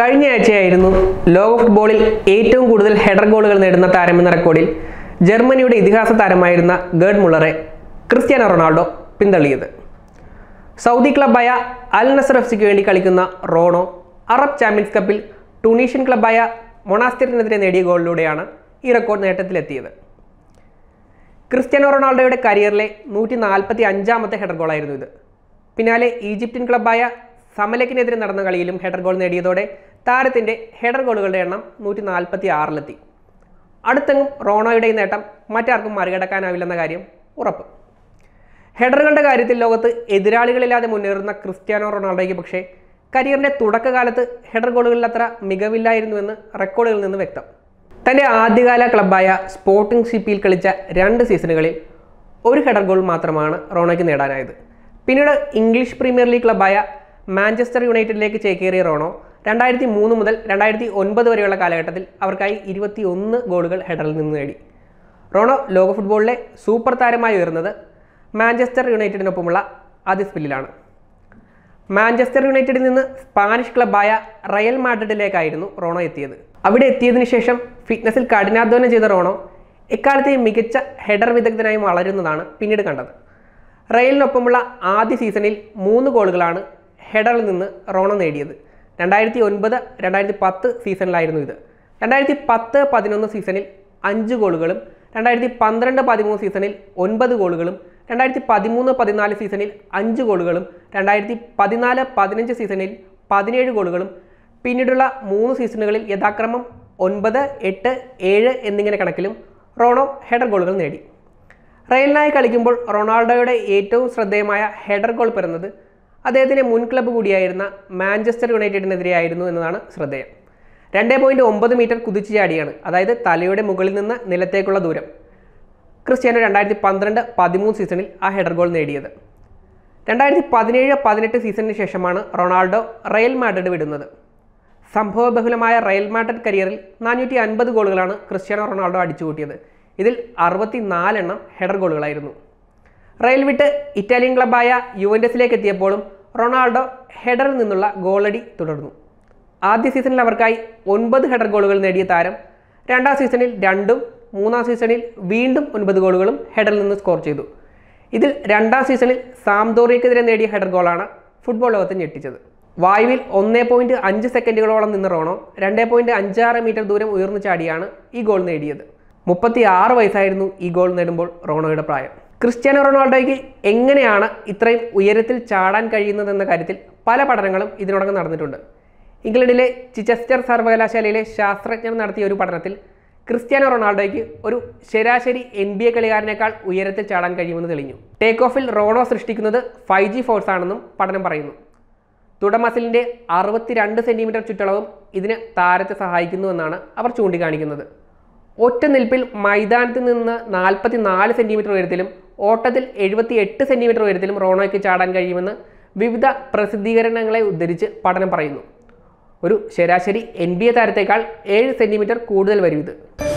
കഴിഞ്ഞ ആഴ്ചയായിരുന്നു ലോക ഫുട്ബോളിൽ ഏറ്റവും കൂടുതൽ ഹെഡർ ഗോളുകൾ നേടുന്ന താരമെന്ന റെക്കോർഡിൽ ജർമ്മനിയുടെ ഇതിഹാസ താരമായിരുന്ന ഗേഡ് മുള്ളറെ ക്രിസ്ത്യാനോ റൊണാൾഡോ പിന്തള്ളിയത് സൗദി ക്ലബായ അൽ നസർ എഫ് സിക്ക് വേണ്ടി കളിക്കുന്ന റോണോ അറബ് ചാമ്പ്യൻസ് കപ്പിൽ ടുണീഷ്യൻ ക്ലബായ മൊണാസ്റ്റിറിനെതിരെ നേടിയ ഗോളിലൂടെയാണ് ഈ റെക്കോർഡ് നേട്ടത്തിലെത്തിയത് ക്രിസ്ത്യാനോ റൊണാൾഡോയുടെ കരിയറിലെ നൂറ്റി നാൽപ്പത്തി അഞ്ചാമത്തെ ഹെഡർ ഗോളായിരുന്നു ഇത് പിന്നാലെ ഈജിപ്ഷ്യൻ ക്ലബ്ബായ സമലക്കിനെതിരെ നടന്ന കളിയിലും ഹെഡർ ഗോൾ നേടിയതോടെ താരത്തിൻ്റെ ഹെഡർ ഗോളുകളുടെ എണ്ണം നൂറ്റി നാൽപ്പത്തി ആറിലെത്തി അടുത്തെങ്ങും റോണോയുടെ ഈ നേട്ടം മറ്റാർക്കും മറികടക്കാനാവില്ലെന്ന കാര്യം ഉറപ്പ് ഹെഡറുകളുടെ കാര്യത്തിൽ ലോകത്ത് എതിരാളികളില്ലാതെ മുന്നേറുന്ന ക്രിസ്ത്യാനോ റൊണാൾഡോയ്ക്ക് പക്ഷേ കരിയറിൻ്റെ തുടക്കകാലത്ത് ഹെഡർ ഗോളുകളിൽ അത്ര മികവില്ലായിരുന്നുവെന്ന് റെക്കോർഡുകളിൽ നിന്ന് വ്യക്തം തൻ്റെ ആദ്യകാല ക്ലബ്ബായ സ്പോർട്ടിംഗ് സിപ്പിയിൽ കളിച്ച രണ്ട് സീസണുകളിൽ ഒരു ഹെഡർ ഗോൾ മാത്രമാണ് റോണോയ്ക്ക് നേടാനായത് പിന്നീട് ഇംഗ്ലീഷ് പ്രീമിയർ ലീഗ് ക്ലബ്ബായ മാഞ്ചസ്റ്റർ യുണൈറ്റഡിലേക്ക് ചേക്കേറിയ റോണോ രണ്ടായിരത്തി മൂന്ന് മുതൽ രണ്ടായിരത്തി ഒൻപത് വരെയുള്ള കാലഘട്ടത്തിൽ അവർക്കായി ഇരുപത്തി ഒന്ന് ഗോളുകൾ ഹെഡറിൽ നിന്ന് നേടി റോണോ ലോക ഫുട്ബോളിലെ സൂപ്പർ താരമായി ഉയർന്നത് മാഞ്ചസ്റ്റർ യുണൈറ്റഡിനൊപ്പമുള്ള ആദ്യ സ്പെല്ലിലാണ് മാഞ്ചസ്റ്റർ യുണൈറ്റഡിൽ നിന്ന് സ്പാനിഷ് ക്ലബ്ബായ റയൽ മാഡ്രിഡിലേക്കായിരുന്നു റോണോ എത്തിയത് അവിടെ എത്തിയതിനു ശേഷം ഫിറ്റ്നസിൽ കഠിനാധ്വാനം ചെയ്ത റോണോ എക്കാലത്തെയും മികച്ച ഹെഡർ വിദഗ്ധനായി വളരുന്നതാണ് പിന്നീട് കണ്ടത് റയലിനൊപ്പമുള്ള ആദ്യ സീസണിൽ മൂന്ന് ഗോളുകളാണ് ഹെഡറിൽ നിന്ന് റോണോ നേടിയത് രണ്ടായിരത്തി ഒൻപത് രണ്ടായിരത്തി പത്ത് സീസണിലായിരുന്നു ഇത് രണ്ടായിരത്തി പത്ത് പതിനൊന്ന് സീസണിൽ അഞ്ച് ഗോളുകളും രണ്ടായിരത്തി പന്ത്രണ്ട് പതിമൂന്ന് സീസണിൽ ഒൻപത് ഗോളുകളും രണ്ടായിരത്തി പതിമൂന്ന് പതിനാല് സീസണിൽ അഞ്ച് ഗോളുകളും രണ്ടായിരത്തി പതിനാല് പതിനഞ്ച് സീസണിൽ പതിനേഴ് ഗോളുകളും പിന്നീടുള്ള മൂന്ന് സീസണുകളിൽ യഥാക്രമം ഒൻപത് എട്ട് ഏഴ് എന്നിങ്ങനെ കണക്കിലും റോണോ ഹെഡർ ഗോളുകൾ നേടി റയലിനായി കളിക്കുമ്പോൾ റൊണാൾഡോയുടെ ഏറ്റവും ശ്രദ്ധേയമായ ഹെഡർ ഗോൾ പിറന്നത് അദ്ദേഹത്തിൻ്റെ മുൻ ക്ലബ്ബ് കൂടിയായിരുന്ന മാഞ്ചസ്റ്റർ യുണൈറ്റഡിനെതിരെയായിരുന്നു എന്നതാണ് ശ്രദ്ധേയം രണ്ട് പോയിൻറ്റ് ഒമ്പത് മീറ്റർ കുതിച്ചു ചാടിയാണ് അതായത് തലയുടെ മുകളിൽ നിന്ന് നിലത്തേക്കുള്ള ദൂരം ക്രിസ്ത്യാനോ രണ്ടായിരത്തി പന്ത്രണ്ട് പതിമൂന്ന് സീസണിൽ ആ ഹെഡർ ഗോൾ നേടിയത് രണ്ടായിരത്തി പതിനേഴ് പതിനെട്ട് സീസണിന് ശേഷമാണ് റൊണാൾഡോ റയൽ മാഡ്രിഡ് വിടുന്നത് സംഭവബഹുലമായ റയൽ മാഡ്രിഡ് കരിയറിൽ നാനൂറ്റി അൻപത് ഗോളുകളാണ് ക്രിസ്ത്യാനോ റൊണാൾഡോ അടിച്ചുകൂട്ടിയത് ഇതിൽ അറുപത്തി നാലെണ്ണം ഹെഡർ ഗോളുകളായിരുന്നു റയൽ വിട്ട് ഇറ്റാലിയൻ ക്ലബ്ബായ യുവൻഡസിലേക്ക് എത്തിയപ്പോഴും റൊണാൾഡോ ഹെഡറിൽ നിന്നുള്ള ഗോളടി തുടർന്നു ആദ്യ സീസണിൽ അവർക്കായി ഒൻപത് ഹെഡർ ഗോളുകൾ നേടിയ താരം രണ്ടാം സീസണിൽ രണ്ടും മൂന്നാം സീസണിൽ വീണ്ടും ഒൻപത് ഗോളുകളും ഹെഡറിൽ നിന്ന് സ്കോർ ചെയ്തു ഇതിൽ രണ്ടാം സീസണിൽ സാംതോറിയക്കെതിരെ നേടിയ ഹെഡർ ഗോളാണ് ഫുട്ബോൾ ലോകത്തെ ഞെട്ടിച്ചത് വായുവിൽ ഒന്നേ പോയിൻറ്റ് അഞ്ച് സെക്കൻഡുകളോളം നിന്ന് റോണോ രണ്ടേ പോയിൻറ്റ് അഞ്ചാറ് മീറ്റർ ദൂരം ഉയർന്നു ചാടിയാണ് ഈ ഗോൾ നേടിയത് മുപ്പത്തി ആറ് വയസ്സായിരുന്നു ഈ ഗോൾ നേടുമ്പോൾ റോണോയുടെ പ്രായം ക്രിസ്ത്യാനോ റൊണാൾഡോയ്ക്ക് എങ്ങനെയാണ് ഇത്രയും ഉയരത്തിൽ ചാടാൻ കഴിയുന്നതെന്ന കാര്യത്തിൽ പല പഠനങ്ങളും ഇതിനോടകം നടന്നിട്ടുണ്ട് ഇംഗ്ലണ്ടിലെ ചിച്ചസ്റ്റർ സർവകലാശാലയിലെ ശാസ്ത്രജ്ഞർ നടത്തിയ ഒരു പഠനത്തിൽ ക്രിസ്ത്യാനോ റൊണാൾഡോയ്ക്ക് ഒരു ശരാശരി എൻ ബി എ കളിക്കാരനേക്കാൾ ഉയരത്തിൽ ചാടാൻ കഴിയുമെന്ന് തെളിഞ്ഞു ടേക്ക് ഓഫിൽ റോണോ സൃഷ്ടിക്കുന്നത് ഫൈവ് ജി ഫോഴ്സ് ആണെന്നും പഠനം പറയുന്നു തുടമസിലിൻ്റെ അറുപത്തിരണ്ട് സെൻറ്റിമീറ്റർ ചുറ്റളവും ഇതിന് താരത്തെ സഹായിക്കുന്നുവെന്നാണ് അവർ ചൂണ്ടിക്കാണിക്കുന്നത് ഒറ്റ നിൽപ്പിൽ മൈതാനത്ത് നിന്ന് നാൽപ്പത്തി നാല് സെൻറ്റിമീറ്റർ ഉയരത്തിലും ഓട്ടത്തിൽ എഴുപത്തി എട്ട് സെൻറ്റിമീറ്റർ ഉയരത്തിലും റോണോയ്ക്ക് ചാടാൻ കഴിയുമെന്ന് വിവിധ പ്രസിദ്ധീകരണങ്ങളെ ഉദ്ധരിച്ച് പഠനം പറയുന്നു ഒരു ശരാശരി എൻ ബി എ താരത്തേക്കാൾ ഏഴ് സെൻറ്റിമീറ്റർ കൂടുതൽ വരും ഇത്